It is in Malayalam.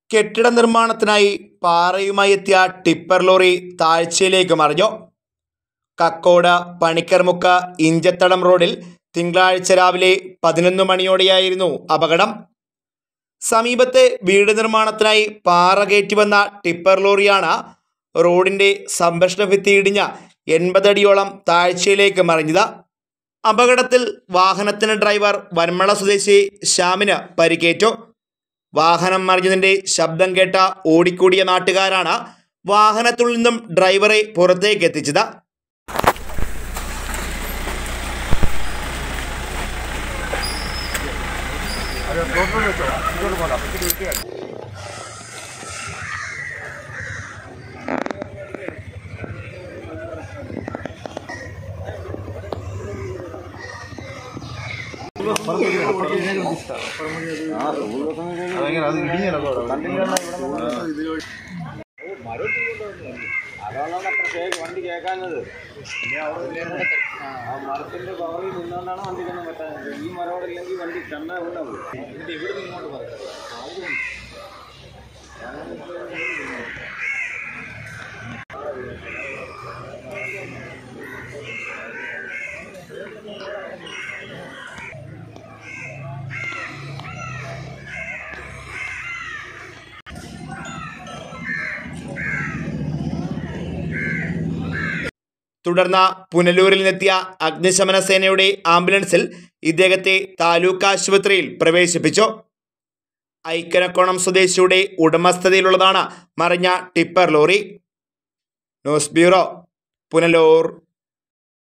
കെട്ടിട നിർമ്മാണത്തിനായി പാറയുമായി എത്തിയ ടിപ്പർ ലോറി താഴ്ചയിലേക്ക് മറിഞ്ഞു കക്കോട് പണിക്കർമുക്ക് ഇഞ്ചത്തടം റോഡിൽ തിങ്കളാഴ്ച രാവിലെ പതിനൊന്ന് മണിയോടെയായിരുന്നു അപകടം സമീപത്തെ വീട് നിർമ്മാണത്തിനായി പാറ കയറ്റി വന്ന ടിപ്പർ ലോറിയാണ് റോഡിൻ്റെ സംരക്ഷണ ഭിത്തി ഇടിഞ്ഞ് എൺപതടിയോളം താഴ്ചയിലേക്ക് മറിഞ്ഞത് അപകടത്തിൽ വാഹനത്തിന് ഡ്രൈവർ വന്മള സ്വദേശി ശ്യാമിന് പരിക്കേറ്റു വാഹനം മറിഞ്ഞതിൻ്റെ ശബ്ദം കേട്ട ഓടിക്കൂടിയ നാട്ടുകാരാണ് വാഹനത്തിൽ നിന്നും ഡ്രൈവറെ പുറത്തേക്ക് എത്തിച്ചത് അതാണ് അത്ര കേക്ക് വണ്ടി കേൾക്കാഞ്ഞത് ആ മരത്തിന്റെ പവറിൽ നിന്നുകൊണ്ടാണ് വണ്ടിക്കൊന്നും പറ്റാഞ്ഞത് ഈ മരം ഇല്ലെങ്കിൽ വണ്ടി കണ്ണാ ഉണ്ടാവും എന്നിട്ട് ഇവിടെ ഇങ്ങോട്ട് പറയാം തുടർന്ന് പുനലൂരിൽ നിന്നെത്തിയ അഗ്നിശമന സേനയുടെ ആംബുലൻസിൽ ഇദ്ദേഹത്തെ താലൂക്ക് ആശുപത്രിയിൽ പ്രവേശിപ്പിച്ചു ഐക്കനക്കോണം സ്വദേശിയുടെ ഉടമസ്ഥതയിലുള്ളതാണ് മറിഞ്ഞ tipper lorry news bureau Punalur